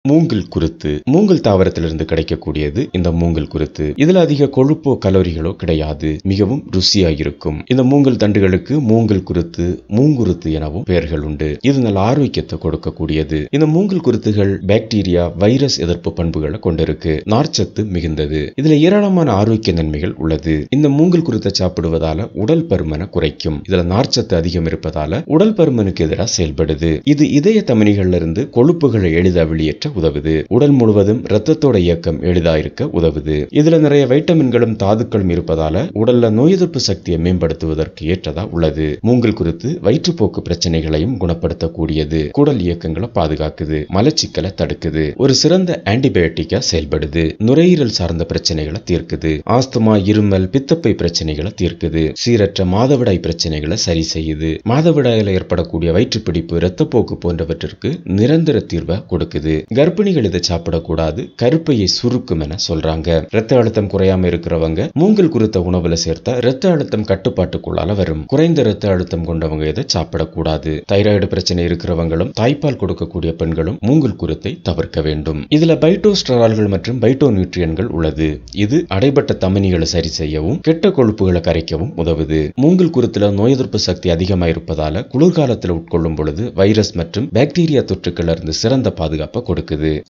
மூங்கில் குருத்து மூங்கில் தாவரத்திலிருந்து கிடைக்கக்கூடியது இந்த மூங்கில் குருத்து இதுல அதிக கொழுப்போ கலோரிகளோ கிடையாது மிகவும் ருசியா இருக்கும் இந்த மூங்கில் தண்டுகளுக்கு மூங்கில் குருத்து மூங்குருத்து எனவும் பெயர்கள் உண்டு இது நல்ல ஆரோக்கியத்தை கொடுக்கக்கூடியது இந்த மூங்கில் குருத்துகள் பாக்டீரியா வைரஸ் எதிர்ப்பு பண்புகளை கொண்டிருக்கு நார்ச்சத்து மிகுந்தது இதுல ஏராளமான ஆரோக்கிய நன்மைகள் உள்ளது இந்த மூங்கில் குருத்தை சாப்பிடுவதால உடல் பருமனை குறைக்கும் இதுல நார்ச்சத்து அதிகம் இருப்பதால உடல் பருமனுக்கு எதிராக செயல்படுது இது இதய தமனிகள்ல இருந்து கொழுப்புகளை எளிதா வெளியேற்ற உதவுது உடல் முழுவதும் ரத்தத்தோட இயக்கம் எளிதா இருக்க உதவுது இதுல நிறைய வைட்டமின்களும் தாதுக்களும் இருப்பதால உடல்ல நோய் எதிர்ப்பு சக்தியை மேம்படுத்துவதற்கு ஏற்றதா உள்ளது மூங்கில் குறித்து வயிற்றுப்போக்கு பிரச்சனைகளையும் குணப்படுத்தக்கூடியது குடல் இயக்கங்களை பாதுகாக்குது மலச்சிக்கலை தடுக்குது ஒரு சிறந்த ஆன்டிபயோட்டிக்கா செயல்படுது நுரையீரல் சார்ந்த பிரச்சனைகளை தீர்க்குது ஆஸ்துமா இருமல் பித்தப்பை பிரச்சனைகளை தீர்க்குது சீரற்ற மாதவிடாய் பிரச்சனைகளை சரி செய்யுது மாதவிடாயில ஏற்படக்கூடிய வயிற்றுப்பிடிப்பு இரத்தப்போக்கு போன்றவற்றிற்கு நிரந்தர தீர்வை கொடுக்குது கர்ப்பிணிகள் இதை சாப்பிடக்கூடாது கருப்பையை சுருக்கும் என சொல்றாங்க ரத்த அழுத்தம் குறையாம இருக்கிறவங்க மூங்கில் குருத்த உணவுல சேர்த்தா ரத்த அழுத்தம் கட்டுப்பாட்டுக்குள்ளால வரும் குறைந்த ரத்த அழுத்தம் கொண்டவங்க இதை சாப்பிடக்கூடாது தைராய்டு பிரச்சனை இருக்கிறவங்களும் தாய்ப்பால் கொடுக்கக்கூடிய பெண்களும் மூங்கில் குருத்தை தவிர்க்க வேண்டும் இதுல பைட்டோஸ்டரால்கள் மற்றும் பைட்டோ நியூட்ரியன்கள் உள்ளது இது அடைபட்ட தமனிகளை சரி செய்யவும் கெட்ட கொழுப்புகளை கரைக்கவும் உதவுது மூங்கில் குருத்துல நோய் எதிர்ப்பு சக்தி அதிகமா இருப்பதால குளிர்காலத்தில் உட்கொள்ளும் பொழுது வைரஸ் மற்றும் பாக்டீரியா தொற்றுக்கள் இருந்து சிறந்த பாதுகாப்பை கொடுக்குது